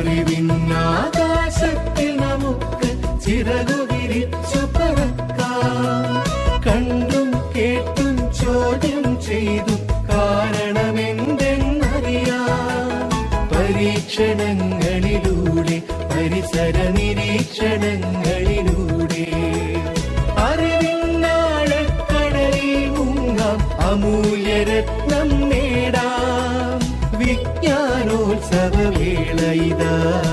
അറിവിന്നാകാശത്തിൽ നമുക്ക് ചിറകു വിരിച്ചു പറക്കാം കണ്ടും കേട്ടും ചോദ്യം ചെയ്തു കാരണമെന്തെന്നറിയാം പരീക്ഷണങ്ങളിലൂടെ പരിസര നിരീക്ഷണങ്ങളിലൂടെ അറിവിന്നാഴക്കടലിൽ മുങ്ങാം അമൂല്യരത്നം നേടാം വിജ്ഞാനോത്സവവേള ഇതാ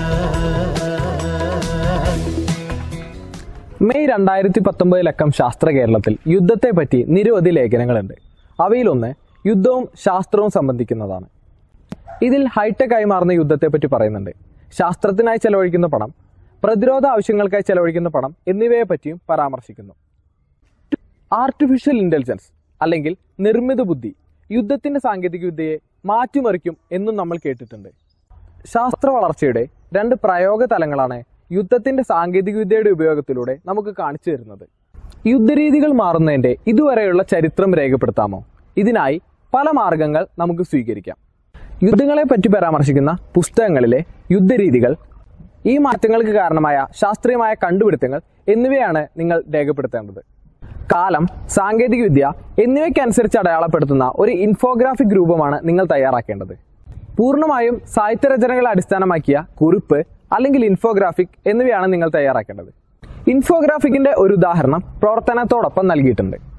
മെയ് രണ്ടായിരത്തി പത്തൊമ്പത് ലക്കം ശാസ്ത്ര കേരളത്തിൽ യുദ്ധത്തെപ്പറ്റി നിരവധി ലേഖനങ്ങളുണ്ട് അവയിലൊന്ന് യുദ്ധവും ശാസ്ത്രവും സംബന്ധിക്കുന്നതാണ് ഇതിൽ ഹൈടെക് ആയി മാറുന്ന യുദ്ധത്തെപ്പറ്റി പറയുന്നുണ്ട് ശാസ്ത്രത്തിനായി ചെലവഴിക്കുന്ന പണം പ്രതിരോധ ആവശ്യങ്ങൾക്കായി ചെലവഴിക്കുന്ന പണം എന്നിവയെ പറ്റിയും പരാമർശിക്കുന്നു ആർട്ടിഫിഷ്യൽ ഇന്റലിജൻസ് അല്ലെങ്കിൽ നിർമ്മിത ബുദ്ധി യുദ്ധത്തിന്റെ സാങ്കേതികവിദ്യയെ മാറ്റിമറിക്കും എന്നും നമ്മൾ കേട്ടിട്ടുണ്ട് ശാസ്ത്ര വളർച്ചയുടെ രണ്ട് പ്രയോഗ തലങ്ങളാണ് യുദ്ധത്തിന്റെ സാങ്കേതികവിദ്യയുടെ ഉപയോഗത്തിലൂടെ നമുക്ക് കാണിച്ചു തരുന്നത് യുദ്ധരീതികൾ മാറുന്നതിന്റെ ഇതുവരെയുള്ള ചരിത്രം രേഖപ്പെടുത്താമോ ഇതിനായി പല മാർഗങ്ങൾ നമുക്ക് സ്വീകരിക്കാം യുദ്ധങ്ങളെ പറ്റി പരാമർശിക്കുന്ന പുസ്തകങ്ങളിലെ യുദ്ധരീതികൾ ഈ മാറ്റങ്ങൾക്ക് കാരണമായ ശാസ്ത്രീയമായ കണ്ടുപിടുത്തങ്ങൾ എന്നിവയാണ് നിങ്ങൾ രേഖപ്പെടുത്തേണ്ടത് കാലം സാങ്കേതികവിദ്യ എന്നിവയ്ക്കനുസരിച്ച് അടയാളപ്പെടുത്തുന്ന ഒരു ഇൻഫോഗ്രാഫിക് രൂപമാണ് നിങ്ങൾ തയ്യാറാക്കേണ്ടത് പൂർണ്ണമായും സാഹിത്യരചനകളെ അടിസ്ഥാനമാക്കിയ കുറിപ്പ് അല്ലെങ്കിൽ ഇൻഫോഗ്രാഫിക് എന്നിവയാണ് നിങ്ങൾ തയ്യാറാക്കേണ്ടത് ഇൻഫോഗ്രാഫിക്കിന്റെ ഒരു ഉദാഹരണം പ്രവർത്തനത്തോടൊപ്പം നൽകിയിട്ടുണ്ട്